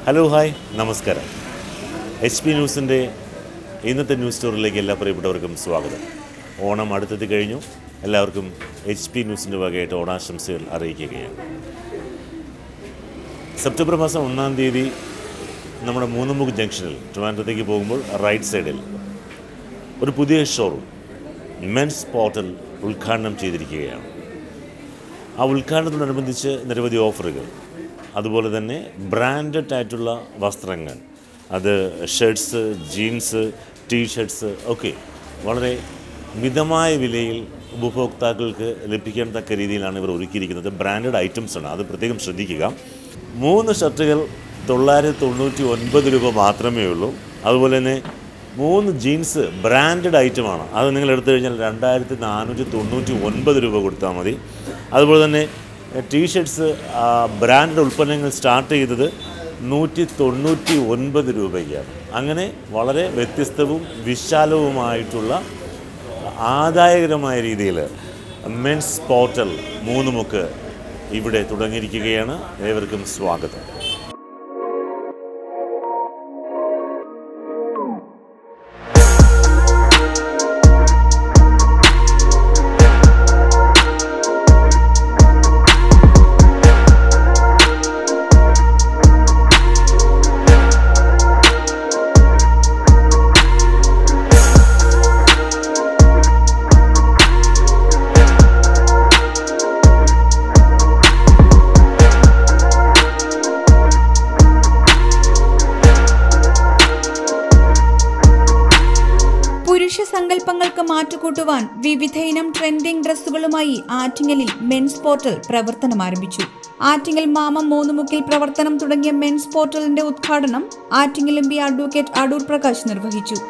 Hello hi നമസ്കാരം H P ന്യൂസിൻ്റെ ഇന്നത്തെ ന്യൂസ് സ്റ്റോറിലേക്ക് എല്ലാ പ്രിയപ്പെട്ടവർക്കും സ്വാഗതം ഓണം അടുത്തെത്തി കഴിഞ്ഞു എല്ലാവർക്കും എച്ച് പി ന്യൂസിൻ്റെ വകയായിട്ട് ഓണാശംസകൾ അറിയിക്കുകയാണ് സെപ്റ്റംബർ മാസം ഒന്നാം തീയതി നമ്മുടെ മൂന്നുമുഖ് ജംഗ്ഷനിൽ ട്രിവാൻഡ്രത്തേക്ക് പോകുമ്പോൾ റൈറ്റ് സൈഡിൽ ഒരു പുതിയ ഷോറൂം മെൻസ് പോർട്ടൽ ഉദ്ഘാടനം ചെയ്തിരിക്കുകയാണ് ആ ഉദ്ഘാടനത്തോടനുബന്ധിച്ച് നിരവധി ഓഫറുകൾ അതുപോലെ തന്നെ ബ്രാൻഡഡ് ആയിട്ടുള്ള വസ്ത്രങ്ങൾ അത് ഷർട്ട്സ് ജീൻസ് ടീ ഷർട്ട്സ് ഒക്കെ വളരെ മിതമായ വിലയിൽ ഉപഭോക്താക്കൾക്ക് ലഭിക്കാൻ തക്ക രീതിയിലാണ് ഇവർ ഒരുക്കിയിരിക്കുന്നത് ബ്രാൻഡഡ് ഐറ്റംസ് ആണ് അത് പ്രത്യേകം ശ്രദ്ധിക്കുക മൂന്ന് ഷർട്ടുകൾ തൊള്ളായിരത്തി തൊണ്ണൂറ്റി ഒൻപത് രൂപ മാത്രമേ ഉള്ളൂ അതുപോലെ തന്നെ മൂന്ന് ജീൻസ് ബ്രാൻഡഡ് ഐറ്റമാണ് അത് നിങ്ങൾ എടുത്തു കഴിഞ്ഞാൽ രണ്ടായിരത്തി നാനൂറ്റി തൊണ്ണൂറ്റി ഒൻപത് രൂപ കൊടുത്താൽ മതി അതുപോലെ തന്നെ ടീഷർട്ട്സ് ബ്രാൻഡഡ് ഉൽപ്പന്നങ്ങൾ സ്റ്റാർട്ട് ചെയ്തത് നൂറ്റി തൊണ്ണൂറ്റി ഒൻപത് രൂപയ്ക്കാണ് അങ്ങനെ വളരെ വ്യത്യസ്തവും വിശാലവുമായിട്ടുള്ള ആദായകരമായ രീതിയിൽ മെൻസ് പോർട്ടൽ മൂന്നുമുക്ക് ഇവിടെ തുടങ്ങിയിരിക്കുകയാണ് ഏവർക്കും സ്വാഗതം പുരുഷ സങ്കല്പങ്ങൾക്ക് മാറ്റുകൂട്ടുവാൻ വിവിധയിനം ട്രെൻഡിംഗ് ഡ്രസ്സുകളുമായി ആറ്റിങ്ങലിൽ മെൻസ് പോർട്ടൽ പ്രവർത്തനം ആരംഭിച്ചു ആറ്റിങ്ങൽ മാമം മൂന്നുമുക്കിൽ പ്രവർത്തനം തുടങ്ങിയ മെൻസ് പോർട്ടലിന്റെ ഉദ്ഘാടനം Attingal M P advocate Adoor Prakash നിർവഹിച്ചു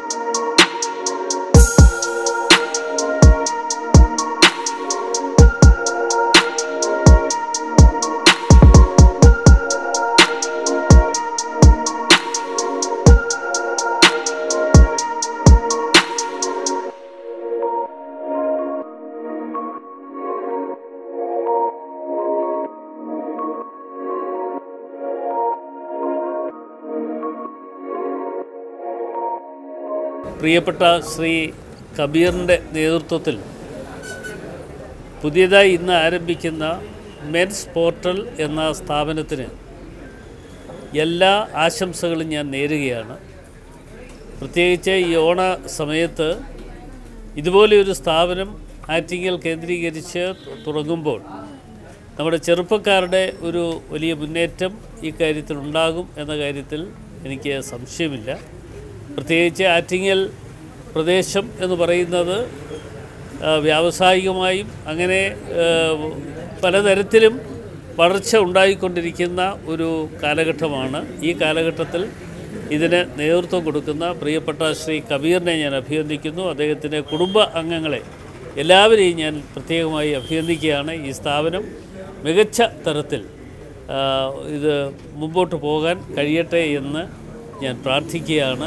പ്രിയപ്പെട്ട ശ്രീ കബീറിൻ്റെ നേതൃത്വത്തിൽ പുതിയതായി ഇന്ന് ആരംഭിക്കുന്ന മെൻസ് പോർട്ടൽ എന്ന സ്ഥാപനത്തിന് എല്ലാ ആശംസകളും ഞാൻ നേരുകയാണ് പ്രത്യേകിച്ച് ഈ ഓണ സമയത്ത് ഇതുപോലെയൊരു സ്ഥാപനം ആറ്റിങ്ങൽ കേന്ദ്രീകരിച്ച് തുടങ്ങുമ്പോൾ നമ്മുടെ ചെറുപ്പക്കാരുടെ ഒരു വലിയ മുന്നേറ്റം ഈ കാര്യത്തിൽ ഉണ്ടാകും എന്ന കാര്യത്തിൽ എനിക്ക് സംശയമില്ല പ്രത്യേകിച്ച് ആറ്റിങ്ങൽ പ്രദേശം എന്ന് പറയുന്നത് ആ, വ്യാവസായികമായും അങ്ങനെ ആ, പലതരത്തിലും വളർച്ച ഉണ്ടായിക്കൊണ്ടിരിക്കുന്ന ഒരു കാലഘട്ടമാണ് ഈ കാലഘട്ടത്തിൽ ഇതിന് നേതൃത്വം കൊടുക്കുന്ന പ്രിയപ്പെട്ട ശ്രീ കബീറിനെ ഞാൻ അഭിനന്ദിക്കുന്നു അദ്ദേഹത്തിൻ്റെ കുടുംബ അംഗങ്ങളെ എല്ലാവരെയും ഞാൻ പ്രത്യേകമായി അഭിനന്ദിക്കുകയാണ് ഈ സ്ഥാപനം മികച്ച തരത്തിൽ ആ, ഇത് മുമ്പോട്ട് പോകാൻ കഴിയട്ടെ എന്ന് ഞാൻ പ്രാർത്ഥിക്കുകയാണ്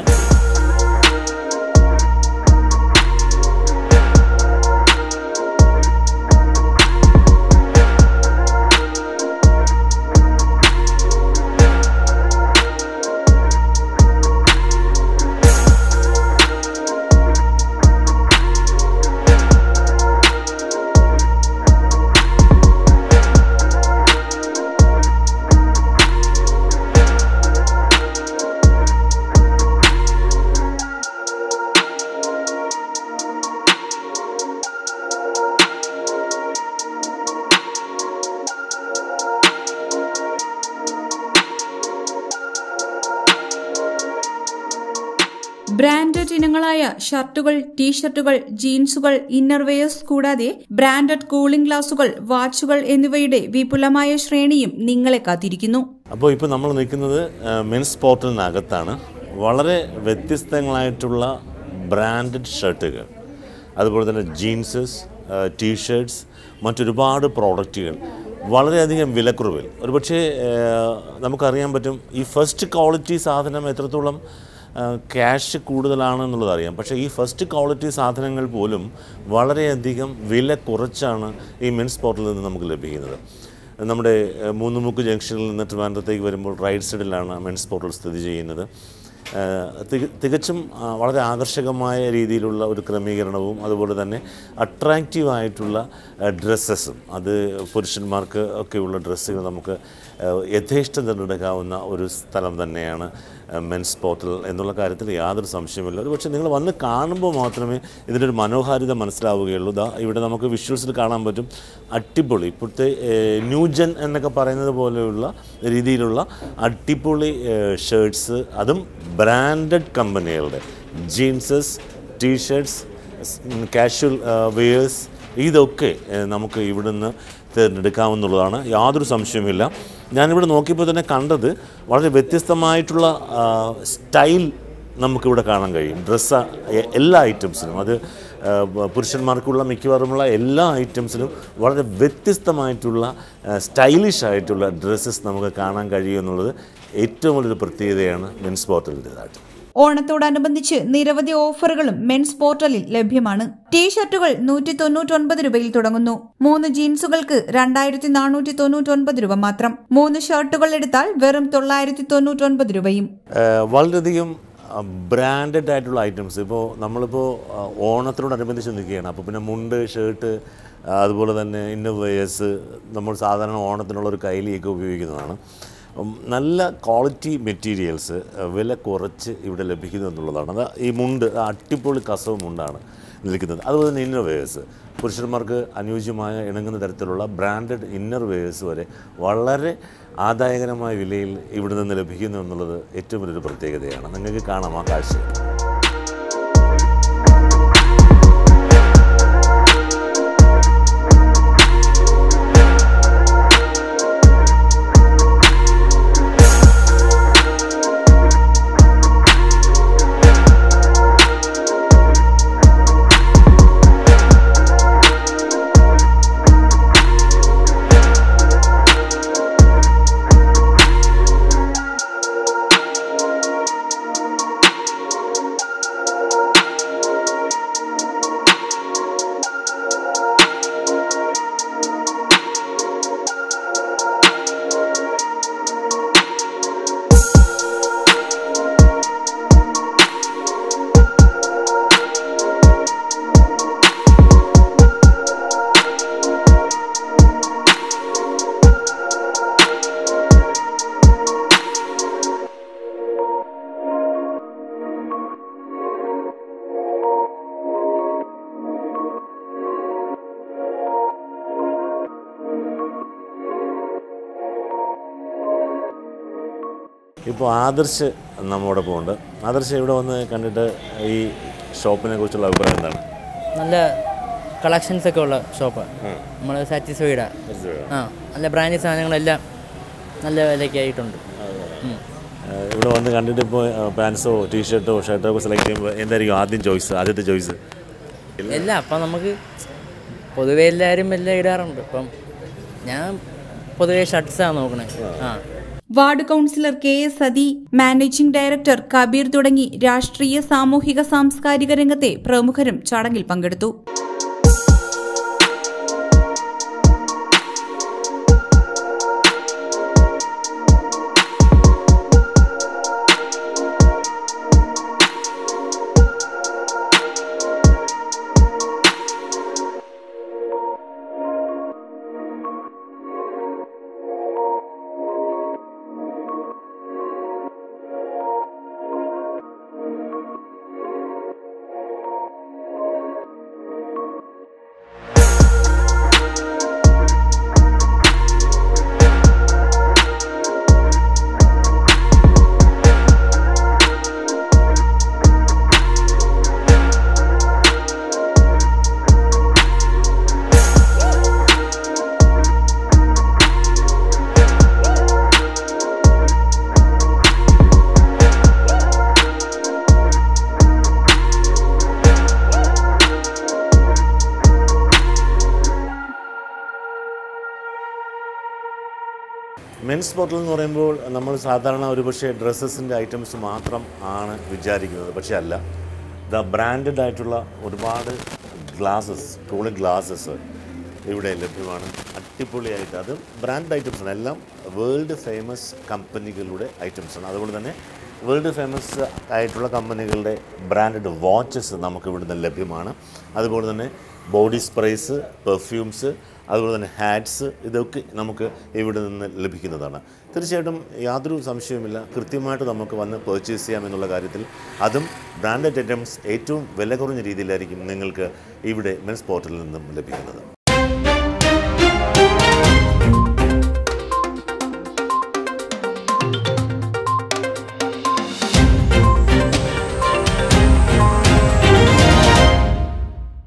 ബ്രാൻഡഡ് ഇനങ്ങളായ ഷർട്ടുകൾ ടീഷർട്ടുകൾ ജീൻസുകൾ ഇന്നർവെയേഴ്സ് കൂടാതെ ബ്രാൻഡഡ് കൂളിംഗ് ഗ്ലാസുകൾ വാച്ചുകൾ എന്നിവയുടെ വിപുലമായ ശ്രേണിയും നിങ്ങളെ കാത്തിരിക്കുന്നു അപ്പോൾ ഇപ്പോൾ നമ്മൾ നിൽക്കുന്നത് മെൻസ് പോർട്ടലിനകത്താണ് വളരെ വ്യത്യസ്തങ്ങളായിട്ടുള്ള ബ്രാൻഡഡ് ഷർട്ടുകൾ അതുപോലെ തന്നെ ജീൻസസ് ടീഷർട്ട്സ് മറ്റൊരുപാട് പ്രോഡക്റ്റുകൾ വളരെയധികം വിലക്കുറവിൽ ഒരുപക്ഷെ ഏഹ്, നമുക്കറിയാൻ പറ്റും ഈ ഫസ്റ്റ് ക്വാളിറ്റി സാധനം എത്രത്തോളം ക്യാഷ് കൂടുതലാണെന്നുള്ളത് അറിയാം പക്ഷേ ഈ ഫസ്റ്റ് ക്വാളിറ്റി സാധനങ്ങൾ പോലും വളരെയധികം വില കുറച്ചാണ് ഈ മെൻസ് പോർട്ടലിൽ നിന്ന് നമുക്ക് ലഭിക്കുന്നത് നമ്മുടെ ഏഹ്, മൂന്നുമുക്ക് ജംഗ്ഷനിൽ നിന്ന് ട്രിവാൻഡ്രത്തേക്ക് വരുമ്പോൾ റൈറ്റ് സൈഡിലാണ് മെൻസ് പോർട്ടൽ സ്ഥിതി ചെയ്യുന്നത് ഏഹ്, തിക- തികച്ചും ആ, വളരെ ആകർഷകമായ രീതിയിലുള്ള ഒരു ക്രമീകരണവും അതുപോലെ തന്നെ അട്രാക്റ്റീവായിട്ടുള്ള ഡ്രസ്സസും അത് പുരുഷന്മാർക്ക് ഒക്കെയുള്ള ഡ്രസ്സുകൾ നമുക്ക് ഏഹ്, യഥേഷ്ടം തിരഞ്ഞെടുക്കാവുന്ന ഒരു സ്ഥലം തന്നെയാണ് മെൻസ് പോർട്ടൽ എന്നുള്ള കാര്യത്തിൽ യാതൊരു സംശയമില്ല ഒരു പക്ഷേ നിങ്ങൾ വന്ന് കാണുമ്പോൾ മാത്രമേ ഇതിനൊരു മനോഹാരിത മനസ്സിലാവുകയുള്ളൂ ദാ ഇവിടെ നമുക്ക് വിഷ്വൽസിൽ കാണാൻ പറ്റും അടിപൊളി ഇപ്പോഴത്തെ ഏഹ്, ന്യൂജൻ എന്നൊക്കെ പറയുന്നത് പോലെയുള്ള രീതിയിലുള്ള അടിപൊളി ഷർട്ട്സ് അതും ബ്രാൻഡഡ് കമ്പനികളുടെ ജീൻസസ് ടീഷർട്ട്സ് കാഷ്വൽ വെയേഴ്സ് ഇതൊക്കെ ഏഹ്, നമുക്ക് ഇവിടുന്ന് തിരഞ്ഞെടുക്കാവുന്നതാണ് യാതൊരു സംശയവുമില്ല ഞാനിവിടെ നോക്കിയപ്പോൾ തന്നെ കണ്ടത് വളരെ വ്യത്യസ്തമായിട്ടുള്ള ആ, സ്റ്റൈൽ നമുക്കിവിടെ കാണാൻ കഴിയും ഡ്രസ്സ് എല്ലാ ഐറ്റംസിനും അത് ആ, പുരുഷന്മാർക്കുള്ള മിക്കവാറുമുള്ള എല്ലാ ഐറ്റംസിനും വളരെ വ്യത്യസ്തമായിട്ടുള്ള സ്റ്റൈലിഷ് ആയിട്ടുള്ള ഡ്രസ്സസ് നമുക്ക് കാണാൻ കഴിയും എന്നുള്ളത് ഏറ്റവും വലിയൊരു പ്രത്യേകതയാണ് മെൻസ് പോർട്ടലിൻ്റെതായിട്ട് ഓണത്തോടനുബന്ധിച്ച് നിരവധി ഓഫറുകളും മെൻസ് പോർട്ടലിൽ ലഭ്യമാണ് ടീഷർട്ടുകൾ നൂറ്റി തൊണ്ണൂറ്റൊൻപത് രൂപയിൽ തുടങ്ങുന്നു മൂന്ന് ജീൻസുകൾക്ക് രണ്ടായിരത്തി നാനൂറ്റി തൊണ്ണൂറ്റൊൻപത് രൂപ മാത്രം മൂന്ന് ഷർട്ടുകൾ എടുത്താൽ വെറും തൊള്ളായിരത്തി തൊണ്ണൂറ്റൊൻപത് രൂപയും ഏഹ് വളരെയധികം ബ്രാൻഡഡ് ആയിട്ടുള്ള ഐറ്റംസ് ഇപ്പോൾ നമ്മളിപ്പോൾ ആ, ഓണത്തിനോടനുബന്ധിച്ച് നിൽക്കുകയാണ് അപ്പോൾ പിന്നെ മുണ്ട് ഷർട്ട് അതുപോലെ തന്നെ ഇന്നർ വെയേഴ്സ് നമ്മൾ സാധാരണ ഓണത്തിനുള്ള ഒരു കൈലിയൊക്കെ ഉപയോഗിക്കുന്നതാണ് ഉം, നല്ല ക്വാളിറ്റി മെറ്റീരിയൽസ് വില കുറച്ച് ഇവിടെ ലഭിക്കുന്നു എന്നുള്ളതാണ് അത് ഈ മുണ്ട് ആ അട്ടിപ്പൊളി കസവ് മുണ്ടാണ് നിൽക്കുന്നത് അതുപോലെ തന്നെ ഇന്നർ വെയേഴ്സ് പുരുഷന്മാർക്ക് അനുയോജ്യമായ ഇണങ്ങുന്ന തരത്തിലുള്ള ബ്രാൻഡഡ് ഇന്നർ വെയേഴ്സ് വരെ വളരെ ആദായകരമായ വിലയിൽ ഇവിടെ നിന്ന് ലഭിക്കുന്നു എന്നുള്ളത് ഏറ്റവും വലിയൊരു പ്രത്യേകതയാണ് നിങ്ങൾക്ക് കാണാം ആ കാഴ്ച ഇപ്പോൾ ആദർശ് നമ്മോടൊപ്പം ഉണ്ട് ആദർശ് ഇവിടെ വന്ന് കണ്ടിട്ട് ഈ ഷോപ്പിനെ കുറിച്ചുള്ള അഭിപ്രായം എന്താണ് നല്ല കളക്ഷൻസ് ഒക്കെ ഉള്ള ഷോപ്പ് നമ്മൾ സാറ്റിസ്ഫൈഡാ ആ നല്ല ബ്രാൻഡ് സാധനങ്ങളെല്ലാം നല്ല വിലയ്ക്ക് ആയിട്ടുണ്ട് ഉം. ഏഹ് ഇവിടെ വന്ന് കണ്ടിട്ട് ഇപ്പോൾ പാൻസോ ടീഷർട്ടോ ഷർട്ടോ ഒക്കെ സെലക്ട് ചെയ്യുമ്പോൾ എന്തായിരിക്കും ആദ്യം ചോയ്സ് ആദ്യത്തെ ചോയ്സ് എല്ലാം അപ്പം നമുക്ക് പൊതുവേ എല്ലാവരും എല്ലാം ഇടാറുണ്ട് ഇപ്പം ഞാൻ പൊതുവേ ഷർട്ട്സാണ് നോക്കണേ ആ ward councillor K S Sathi managing director Kabir തുടങ്ങി രാഷ്ട്രീയ സാമൂഹിക സാംസ്കാരിക രംഗത്തെ പ്രമുഖരും ചടങ്ങിൽ പങ്കെടുത്തു മെൻസ് ബോട്ടിൽ എന്ന് പറയുമ്പോൾ നമ്മൾ സാധാരണ ഒരു പക്ഷേ ഡ്രസ്സസിൻ്റെ ഐറ്റംസ് മാത്രം ആണ് വിചാരിക്കുന്നത് പക്ഷേ അല്ല ദ ബ്രാൻഡഡ് ആയിട്ടുള്ള ഒരുപാട് ഗ്ലാസസ് കൂളിംഗ് ഗ്ലാസസ് ഇവിടെ ലഭ്യമാണ് അടിപൊളിയായിട്ട് അത് ബ്രാൻഡ് ഐറ്റംസാണ് എല്ലാം വേൾഡ് ഫേമസ് കമ്പനികളുടെ ഐറ്റംസാണ് അതുപോലെ തന്നെ വേൾഡ് ഫേമസ് ആയിട്ടുള്ള കമ്പനികളുടെ ബ്രാൻഡഡ് വാച്ചസ് നമുക്ക് ഇവിടുന്ന് ലഭ്യമാണ് അതുപോലെ തന്നെ ബോഡി സ്പ്രേസ് പെർഫ്യൂംസ് അതുപോലെ തന്നെ ഹാറ്റ്സ് ഇതൊക്കെ നമുക്ക് ഇവിടെ നിന്ന് ലഭിക്കുന്നതാണ് തീർച്ചയായിട്ടും യാതൊരു സംശയവുമില്ല കൃത്യമായിട്ട് നമുക്ക് വന്ന് പർച്ചേസ് ചെയ്യാം എന്നുള്ള കാര്യത്തിൽ അതും ബ്രാൻഡഡ് ഐറ്റംസ് ഏറ്റവും വില കുറഞ്ഞ രീതിയിലായിരിക്കും നിങ്ങൾക്ക് ഇവിടെ മെൻസ് പോർട്ടലിൽ നിന്നും ലഭിക്കുന്നത്